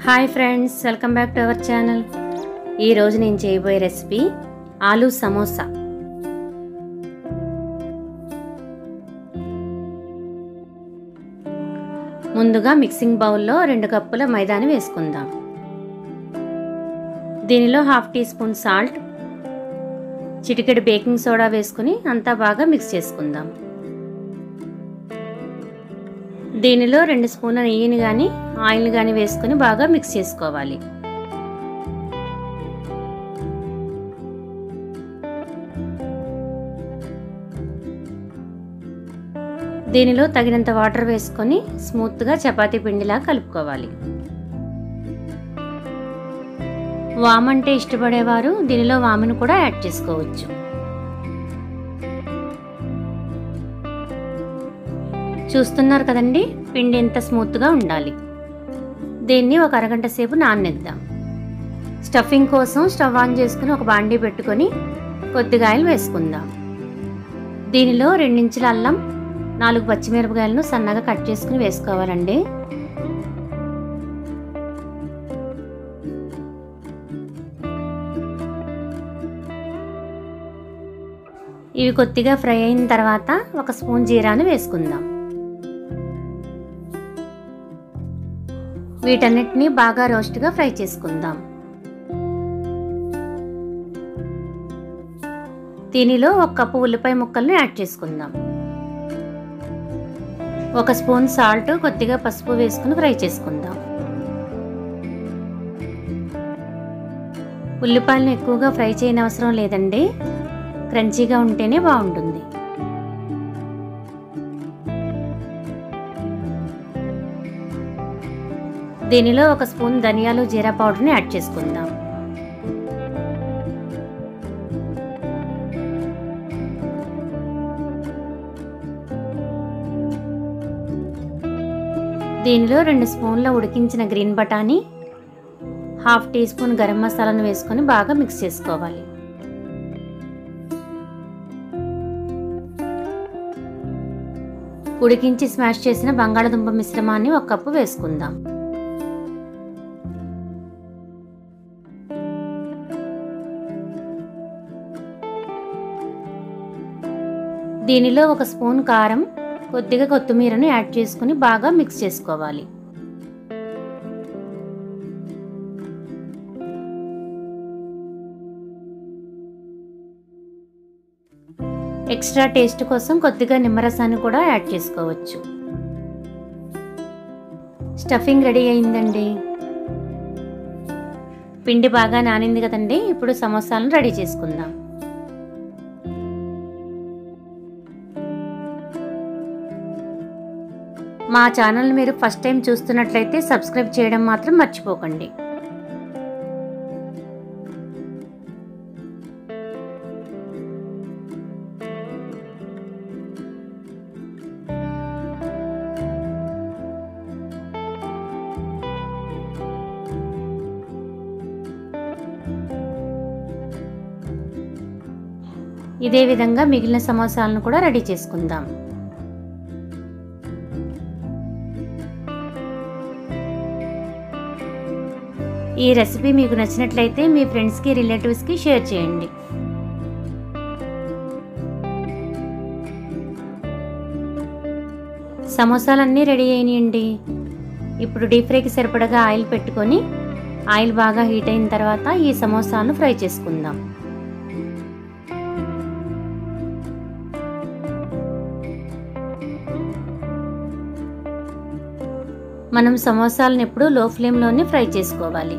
hi friends welcome back to our channel ఈరోజు నేను చేయబోయే రెసిపీ ఆలూ సమోసా ముందుగా మిక్సింగ్ బౌల్లో రెండు కప్పుల మైదాని వేసుకుందాం దీనిలో హాఫ్ టీ స్పూన్ సాల్ట్ చిటికెడు బేకింగ్ సోడా వేసుకుని అంతా బాగా మిక్స్ చేసుకుందాం దీనిలో రెండు స్పూన్ల నెయ్యిని కానీ ఆయిల్ కానీ వేసుకొని బాగా మిక్స్ చేసుకోవాలి దీనిలో తగినంత వాటర్ వేసుకొని స్మూత్గా చపాతీ పిండిలా కలుపుకోవాలి వామ్ అంటే ఇష్టపడేవారు దీనిలో వామును కూడా యాడ్ చేసుకోవచ్చు చూస్తున్నారు కదండి పిండి ఎంత స్మూత్గా ఉండాలి దీన్ని ఒక అరగంట సేపు నాననిద్దాం స్టఫింగ్ కోసం స్టవ్ ఆన్ చేసుకుని ఒక బాండీ పెట్టుకొని కొద్దిగా ఆయిల్ వేసుకుందాం దీనిలో రెండించుల అల్లం నాలుగు పచ్చిమిరపకాయలను సన్నగా కట్ చేసుకుని వేసుకోవాలండి ఇవి కొద్దిగా ఫ్రై అయిన తర్వాత ఒక స్పూన్ జీరాను వేసుకుందాం వీటన్నిటిని బాగా రోస్ట్గా ఫ్రై చేసుకుందాం దీనిలో ఒక కప్పు ఉల్లిపాయ ముక్కలను యాడ్ చేసుకుందాం ఒక స్పూన్ సాల్ట్ కొద్దిగా పసుపు వేసుకుని ఫ్రై చేసుకుందాం ఉల్లిపాయలను ఎక్కువగా ఫ్రై చేయని అవసరం లేదండి క్రంచీగా ఉంటేనే బాగుంటుంది దీనిలో ఒక స్పూన్ ధనియాలు జీరా పౌడర్ని యాడ్ చేసుకుందాం దీనిలో రెండు స్పూన్ల ఉడికించిన గ్రీన్ బఠానీ హాఫ్ టీ స్పూన్ గరం మసాలాను వేసుకొని బాగా మిక్స్ చేసుకోవాలి ఉడికించి స్మాష్ చేసిన బంగాళదుంప మిశ్రమాన్ని ఒక కప్పు వేసుకుందాం దీనిలో ఒక స్పూన్ కారం కొద్దిగా కొత్తిమీరను యాడ్ చేసుకుని బాగా మిక్స్ చేసుకోవాలి ఎక్స్ట్రా టేస్ట్ కోసం కొద్దిగా నిమ్మరసాన్ని కూడా యాడ్ చేసుకోవచ్చు స్టఫింగ్ రెడీ అయిందండి పిండి బాగా నానింది కదండి ఇప్పుడు సమోసాలను రెడీ చేసుకుందాం మా ఛానల్ మీరు ఫస్ట్ టైం చూస్తున్నట్లయితే సబ్స్క్రైబ్ చేయడం మాత్రం మర్చిపోకండి ఇదే విధంగా మిగిలిన సమోసాలను కూడా రెడీ చేసుకుందాం ఈ రెసిపీ మీకు నచ్చినట్లయితే మీ ఫ్రెండ్స్కి రిలేటివ్స్కి షేర్ చేయండి సమోసాలన్నీ రెడీ అయినాయండి ఇప్పుడు డీప్ ఫ్రైకి సరిపడగా ఆయిల్ పెట్టుకొని ఆయిల్ బాగా హీట్ అయిన తర్వాత ఈ సమోసాను ఫ్రై చేసుకుందాం మనం సమోసాలను ఎప్పుడు లో ఫ్లేమ్లోనే ఫ్రై చేసుకోవాలి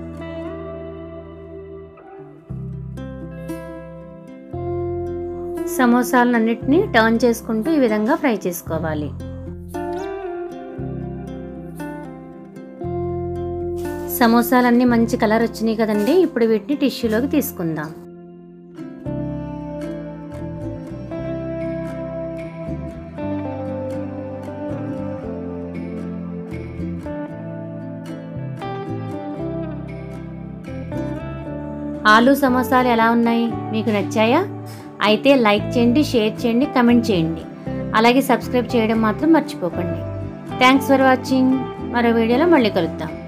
సమోసాలన్నిటిని టర్న్ చేసుకుంటూ ఈ విధంగా ఫ్రై చేసుకోవాలి సమోసాలన్నీ మంచి కలర్ వచ్చినాయి కదండి ఇప్పుడు వీటిని టిష్యూలోకి తీసుకుందాం ఆలూ సమోసాలు ఎలా ఉన్నాయి మీకు నచ్చాయా అయితే లైక్ చేయండి షేర్ చేయండి కమెంట్ చేయండి అలాగే సబ్స్క్రైబ్ చేయడం మాత్రం మర్చిపోకండి థ్యాంక్స్ ఫర్ వాచింగ్ మరో వీడియోలో మళ్ళీ కలుద్దాం